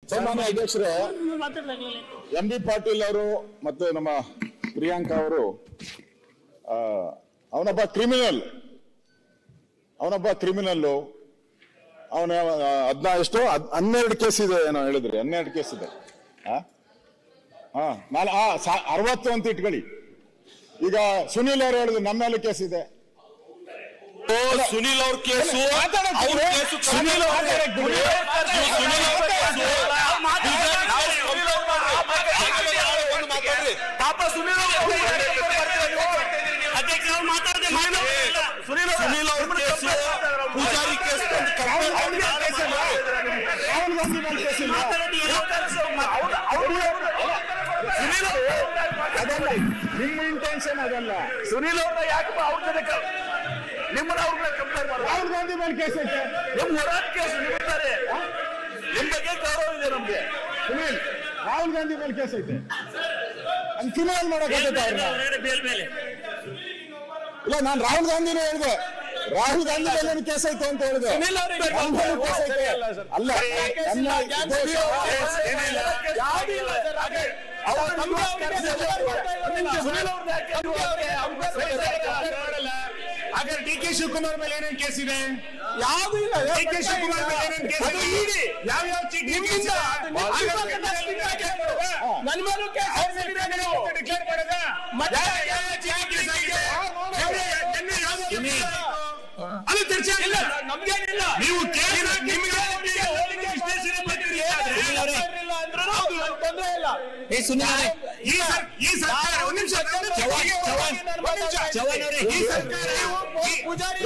ಸನ್ಮಾನ್ಯ ಅಧ್ಯಕ್ಷರೇ ಮಾತಾಡ್ಲಾಗ್ಲಿಲ್ಲ M B Patil ಅವರು ಮತ್ತು ನಮ್ಮ ಪ್ರಿಯಾಂಕಾ ಅವರು ಆ, ಅವನೊಬ್ಬ ಕ್ರಿಮಿನಲ್ ಅವನೊಬ್ಬ ಕ್ರಿಮಿನಲ್ಲು ಅವನ ಹದ್ನಾ ಎಷ್ಟು ಹದ್- ಹನ್ನೆರಡು ಕೇಸ್ ಇದೆ ಏನೋ ಹೇಳಿದ್ರಿ ಹನ್ನೆರಡು ಕೇಸ್ ಇದೆ ಆ? ಹಾ ನಾಲ್ ಆ ಸಾ- ಅರವತ್ತು ಅಂತ ಇಟ್ಕೊಳ್ಳಿ ಈಗ ಸುನೀಲ್ ಅವರು ಹೇಳಿದ್ರು ನಮ್ಮ ಮೇಲೆ ಕೇಸ್ ಇದೆ ಸುನಿಲ್ ಅವ್ರ ಕೇಸು ಮಾತಾಡಕ್ಕೆ ಅವ್ರ ಬಿಡಿ. ಕೇಸು ಸುನೀಲ್ ಅವ್ರ ಮಾತಾಡಕ್ಕೆ ಬಿಡಿ. ಸುನಿಲ್ ಅವ್ರ ಕೇಸು. ಈಗ ನಾವು ಸುನಿಲ್ ಅವ್ರ ಮಾತಾಡ್ರಿ. ಒಂದು ಮಾತಾಡ್ರಿ. ಪಾಪ ಸುನಿಲ್ ಅವ್ರ ಅಧ್ಯಕ್ಷ ಅವ್ರು ಮಾತಾಡದೆ ಸುನಿಲ್ ಸುನಿಲ್ ಅವ್ರ ಕೇಸು ಪೂಜಾರಿ ಕೇಸ್ ಅಂತ ಕರ್ಕೊಂಡು ರಾಹುಲ್ ಗಾಂಧಿ ಮೇಲೆ ಕೇಸ್ ಇಲ್ಲ ಅದಲ್ಲ ನಿಮ್ಮ ಇಂಟೆನ್ಷನ್ ಅದಲ್ಲ ಸುನೀಲ್ ಅವ್ರನ್ನ ಯಾಕಪ್ಪ ಅವ್ರ ಜೊತೆ ಕ- ನಿಮ್ಮನ್ನ ಅವ್ರನ್ನ ಕಂಪೇರ್ ಮಾಡಿ ರಾಹುಲ್ ಗಾಂಧಿ ಮೇಲೆ ಕೇಸ್ ಐತೆ ನಿಮ್ ಹೋರಾಟ ಕೇಸ್ ನಿಮ್ಮಿದ್ದಾರೆ ನಿಮ್ ಬಗ್ಗೆ ಗೌರವ ಇದೆ ನಮ್ಗೆ ಸುನೀಲ್ ರಾಹುಲ್ ಗಾಂಧಿ ಮೇಲೆ ಕೇಸ್ ಐತೆ ಹಂಗ್ ಕ್ರಿಮಿನಲ್ ಮಾಡಕ್ಕಾಗತ್ತೆ ಅವ್ರನ್ನ ಬೇಲ್ ಮೇಲೆ ಇಲ್ಲ ನಾನು ರಾಹುಲ್ ಗಾಂಧಿನೇ ಹೇಳಿದೆ ರಾಹುಲ್ ಗಾಂಧಿ ಮೇಲೆ ಕೇಸ್ ಐತೆ ಅಂತ ಹೇಳಿದೆ ಸುನೀಲ್ ಅವ್ರಿಗೆ ನನ್ನ ಮೇಲೂ ಕೇಸ್ ಐತೆ. ಸರಿಯಲ್ಲ ಸರ್. ಅಲ್ಲ ನನ್ನ ಉದ್ದೇಶ ಯಾವ್ದು ಇಲ್ಲ ಸರ್ ಹಾಗೆ ಅವ್ರು ನಮ್ಗೆ ಅವ್ರಿಗೆ ಸರಿಯಾಗಿ ಮಾಡ್ತಾ ಇರೋದಿಲ್ಲ. ಸುನೀಲ್ ಅವ್ರನ್ನ ಯಾಕೆ ನಮ್ಗೆ ಅವ್ರಿಗೆ ಅವ್ರಿಗೆ ಸರಿಯಾಗಿ ಹಾಗಾದ್ರೆ ಡಿ ಕೆ ಶಿವಕುಮಾರ್ ಮೇಲೆ ಏನೇನ್ ಕೇಸ್ ಇದೆ ಯಾವ್ದು ಇಲ್ಲ ಡಿ ಕೆ ಶಿವಕುಮಾರ್ ಮೇಲೆ ಏನೇನ್ ಕೇಸ್ ಅದು ಇದೆ ಇಡಿ. ಯಾವ ಯಾವ ಚೀಟಿ ನಿಮ್ಮಿಂದ ನನ್ನ ಮೇಲೂ ಕೇಸ್ ಹಾಕ್ಸಿದ್ದೀರಾ ನೀವು. ಡಿಕ್ಲೇರ್ ಮಾಡದ ಮತ್ತೆ ಅದು ಚರ್ಚೆ ಇಲ್ಲ ಆಗಿಲ್ಲ ನಮ್ಗೇನಿಲ್ಲ ನೀವು ಕೇಸ್ ನಿಮಗೆ ಹೋಲಿಕೆ ವಿಶ್ಲೇಷಣೆ ಮಾಡ್ತೀರಿ ಆದ್ರೆ ಇಲ್ಲ ಅಂದ್ರೂ ತೊಂದ್ರೆ ಇಲ್ಲ ಏ ಸುನಿಲ್ ಅವರೇ ಈ ಸರ್ ಈ ಸರ್ಕಾರ ಒಂದ್ ನಿಮಿಷ ಚವಾಣ್, ಚವಾಣ್, ಚವಾಣ್ ಅವರೇ. ಈ ಸರ್ಕಾರ ಈ- ಪೂಜಾರಿ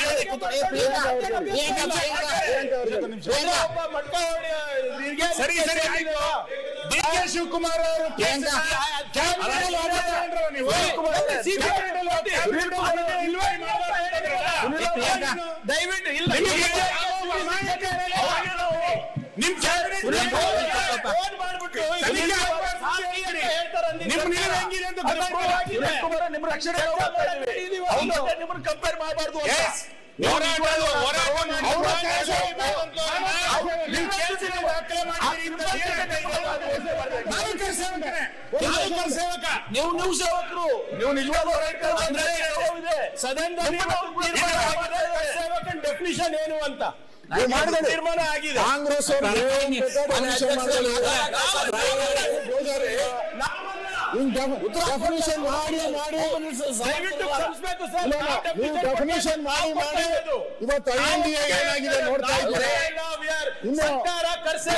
ಒಬ್ಬ ಮಟ್ಕ ಹೊಡಿ ಇವ್ರಿಗೆ ಸರಿ ಸರಿ ಆಯ್ತು ಡಿ ಕೆ ಶಿವಕುಮಾರ್ ಅವರು ಕೇಸ್ ಕ್ಯಾಬಿನೆಟ್ ಅಲ್ಲಿ ಮಾತಾಡ್ರು ನೀವು ಕ್ಯಾಬಿನೆಟ್ ಅಲ್ಲಿ ಹೋಗಿ ಕ್ಯಾಬಿನೆಟ್ ಅಲ್ಲಿ ಇಲ್ವೇ ಮಾಡ್ತಾರೆ ಹೇಳಿದ್ರಲ್ಲ? ದಯವಿಟ್ಟು ಇಲ್ಲ ನಿಮಗೆ ಯಾವ ನಾಯಕ ಹೇಳಿಲ್ಲ? ನಿಮ್ ಕ್ಯಾಬಿನೆಟ್ ಫೋನ್ ಮಾಡ್ಬಿಟ್ಟು ತನಿಖೆ ನಿಮ್ ನೀರು ಹೆಂಗಿದೆ ಅಂತ ಗೊತ್ತಾಗ್ತಿಲ್ಲ. ನಿಮ್ಮ ರಕ್ಷಣೆ ನಿಮ್ಮನ್ನ ಕಂಪೇರ್ ಮಾಡಬಾರ್ದು Yes. ಹೋರಾಟದ ಹೋರಾಟ ಮಾಡಿ ಹೋರಾಟ ಮಾಡಿ ನೀವು ಕೆಲಸದ ದಾಖಲೆ ಮಾಡ್ತೀರಿ ಅಂತ ಹೇಳ್ತಾ ನಾನು ಕೆಲ ಸೇವಕನೇ. ನಾನು ಕೆಲ ಸೇವಕ ನೀವು ನೀವು ಸೇವಕರು ನೀವು ನಿಜವಾಗ್ಲೂ ಹೋರಾಟ ಅಂದ್ರೆ ಇದೆ ಸದನದಲ್ಲಿ ಸೇವಕನ ಡೆಫಿನಿಷನ್ ಏನು ಅಂತ ನೀವು ಮಾಡಿದ್ರೆ ತೀರ್ಮಾನ ಆಗಿದೆ ಕಾಂಗ್ರೆಸ್ ಅವರು ಏನ್ ಬೇಕಾದ್ರೂ ಡೆಫಿನಿಷನ್ ಮಾಡ್ಕೊಳ್ಳಿ. ಹಿಂಗ್ ಡೆಫಿನಿಷನ್ ಮಾಡಿ ಮಾಡಿ ದಯವಿಟ್ಟು ಕ್ಷಮಿಸ್ಬೇಕು ಸರ್ ಇಲ್ಲ, ಇಲ್ಲ, ನೀವು ಡೆಫಿನಿಷನ್ ಮಾಡಿ ಮಾಡಿ ಇವತ್ತು ಐ ಎನ್ ಡಿ ಏನಾಗಿದೆ ನೋಡ್ತಾ ಇದ್ದೀರಾ ಇನ್ನು ಸರ್ಕಾರ ಕರ್ಸೆ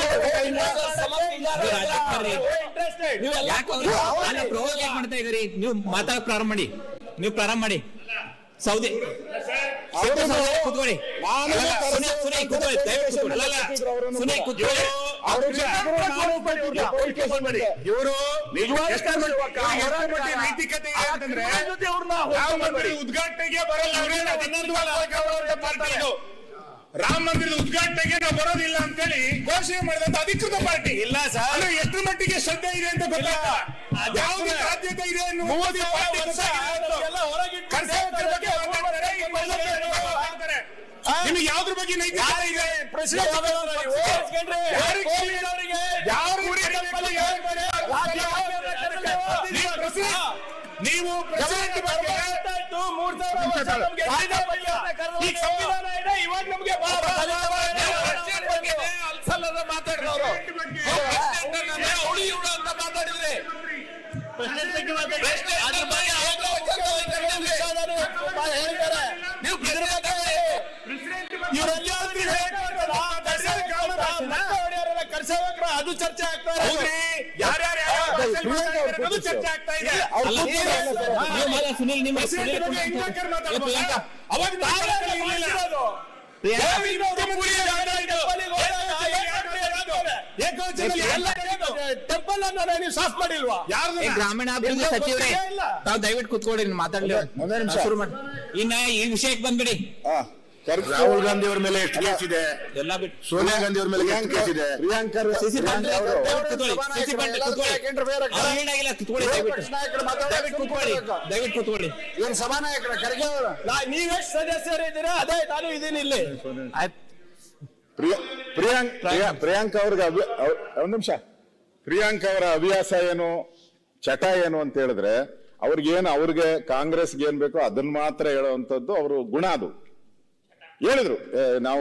ಯಾಕೆ ಅವ್ರು ಅಲ್ಲ ಪ್ರೊವೋಕ್ ಯಾಕೆ ಮಾಡ್ತಾ ಇದ್ದೀರಿ ನೀವು ಮಾತಾಡಕ್ ಪ್ರಾರಂಭ ಮಾಡಿ ನೀವು ಪ್ರಾರಂಭ ಮಾಡಿ ಸೌದಿ ಅವರು ಕೂತ್ಕೊಳ್ಳಿ ನಾನು ಸುನಿ ಸುನಿ ಕೂತ್ಕೊಳ್ಳಿ ದಯವಿಟ್ಟು ಕೂತ್ಕೊಳ್ಳಿ ಸುನಿ ಕೂತ್ಕೊಳ್ಳಿ ಅವ್ರ ಜೊತೆಗೂ ನಾನು ಕೊಟ್ಟಿದ್ದೆ, ಹೋಲಿಕೆ ಬಂದಿದೆ. ಇವರು ನಿಜವಾದ ಎಷ್ಟು ಮಟ್ಟಿಗೆ ಎಷ್ಟು ಮಟ್ಟಿಗೆ ನೈತಿಕತೆ ಇದೆ ಅಂತಂದ್ರೆ ರಾಮ ಮಂದಿರ ಉದ್ಘಾಟನೆಗೆ ಬರಲ್ಲ ಅವ್ರೇನು ಹನ್ನೊಂದು ವರ್ಷ ಪಾರ್ಟಿ ಇದು ರಾಮ ಮಂದಿರದ ಉದ್ಘಾಟನೆಗೆ ನಾವು ಬರೋದಿಲ್ಲ ಅಂತೇಳಿ ಘೋಷಣೆ ಮಾಡಿದಂತ ಅಧಿಕೃತ ಪಾರ್ಟಿ ಇಲ್ಲ ಸರ್ ಅಂದ್ರೆ ಎಷ್ಟು ಮಟ್ಟಿಗೆ ಶ್ರದ್ಧೆ ಇದೆ ಅಂತ ಗೊತ್ತಿಲ್ಲ ಯಾವುದೇ ಸಾಧ್ಯತೆ ಇದೆ ಅನ್ನೋ ಮೋದಿ ಪಾರ್ಟಿ ಕರ್ಸೇವಕರ ಬಗ್ಗೆ ಮಾತಾಡ್ತಾರೆ ಈ ಮಹಿಳೆಯರ ಬಗ್ಗೆ ಮಾತಾಡ್ತಾರೆ ನಿಮಗೆ ಯಾವ್ದ್ರ ಬಗ್ಗೆ ನೈತಿಕತೆ ಇದೆ ಪ್ರಶ್ನೆ ಯಾರಿಗೆ ಕೇಳಿದವರಿಗೆ ಯಾರು ಕರೀಬೇಕು, ಯಾರು ಕರೆಯಲ್ಲ? ನೀವು ಪ್ರಶ್ನೆ- ನೀವು ಪ್ರೆಸಿಡೆಂಟ್ ಬಗ್ಗೆ ಮೂರ್ ಸಾವಿರ ವರ್ಷ ನಮ್ಗೆ ಈ ಸಂವಿಧಾನ ಇದೆ ಇವಾಗ ನಮ್ಗೆ ಬಹಳ ಅಲ್ಸಲ್ಲದ ಮಾತಾಡಿದವರು ಅವಳು ಇವಳು ಅಂತ ಮಾತಾಡಿದ್ರೆ ಹೇಳ್ತಾರೆ ನೀವು ಕರ್ಸೇವಕ್ರ ಅದು ಚರ್ಚೆ ಆಗ್ತಾ ಹೌದ್ರಿ ಯಾರ್ಯಾರು ಅದು ಚರ್ಚೆ ಆಗ್ತಾ ಇದೆ ಅವ್ರು ಅಲ್ಲ, ಕೂತ್ಕೊಳ್ಳಿ ಅಲ್ಲ ಸರ್. ನೀವು ಮಾತಾಡಿ, ಸುನಿಲ್ ನಿಮ್ಮ ಪ್ರೆಸಿಡೆಂಟ್ ಬಗ್ಗೆ ಹಿಂಗಾಕರ್ ಮಾತಾಡ್ಬೋದಾ? ಅವಾಗ ಮಾತಾಡ್ಲಿಲ್ಲ, ಇರ್ಲಿಲ್ಲ. ಟೆಂಪಲ್ ಅನ್ನ ನೀವು ಸಾಫ್ ಮಾಡಿಲ್ವಾ ಏ, ಗ್ರಾಮೀಣಾಭಿವೃದ್ಧಿ ಸಚಿವರೇ ತಾವು ದಯವಿಟ್ಟು ಕೂತ್ಕೊಳ್ಳಿ ನೀವು ಮಾತಾಡ್ಲಿ ಒಂದೇ ನಿಮಿಷ. ಶುರು ಮಾಡಿ ಇನ್ನ ಈ ವಿಷಯಕ್ಕೆ ಬಂದ್ಬಿಡಿ ಹಾ, ಕರ್- ರಾಹುಲ್ ಗಾಂಧಿ ಅವ್ರ ಮೇಲೆ ಎಷ್ಟು ಕೇಸ್ ಇದೆ ಎಲ್ಲ ಬಿಟ್ಟು ಸೋನಿಯಾ ಗಾಂಧಿ ಅವ್ರ ಮೇಲೆ ಎಷ್ಟು ಕೇಸ್ ಇದೆ ಪ್ರಿಯಾಂಕರ್ ಸಿಸಿ ಪ್ರಿಯಾಂಕಾ ಅವರು ಕೂತ್ಕೊಳ್ಳಿ ಸಿಸಿ ಬಂದ್ರೆ ಕೂತ್ಕೊಳ್ಳಿ ಅವ್ರು ಏನಾಗಿಲ್ಲ ಕೂತ್ಕೊಳ್ಳಿ ದಯವಿಟ್ಟು ದಯವಿಟ್ಟು ಕೂತ್ಕೊಳ್ಳಿ ದಯವಿಟ್ಟು ಕೂತ್ಕೊಳ್ಳಿ ಇವ್ರು ಸಭಾನಾಯಕರ ಖರ್ಗೆ ಅವರು ನೀವೆಷ್ಟು ಸದಸ್ಯರು ಇದ್ದೀರಾ ಅದೇ ನಾನು ಇದೀನಿ ಇಲ್ಲಿ ಆಯ್ತು ಪ್ರಿಯ ಪ್ರಿಯಾಂಕ್ ಪ್ರಿಯಾ- ಪ್ರಿಯಾಂಕ್ ಅವ್ರಿಗೆ ಅಭಿ ಅವ್ರ- ಒಂದ್ ನಿಮಿಷ ಪ್ರಿಯಾಂಕ್ ಅವರ ಹವ್ಯಾಸ ಏನು ಚಟ ಏನು ಅಂತ ಹೇಳಿದ್ರೆ ಅವ್ರಿಗೇನು ಅವ್ರಿಗೆ ಕಾಂಗ್ರೆಸ್ಗೆ ಏನ್ ಬೇಕೋ ಅದನ್ನ ಮಾತ್ರ ಹೇಳುವಂತದ್ದು ಅವರು ಗುಣ ಅದು ಹೇಳಿದ್ರು ಏ, ನಾವು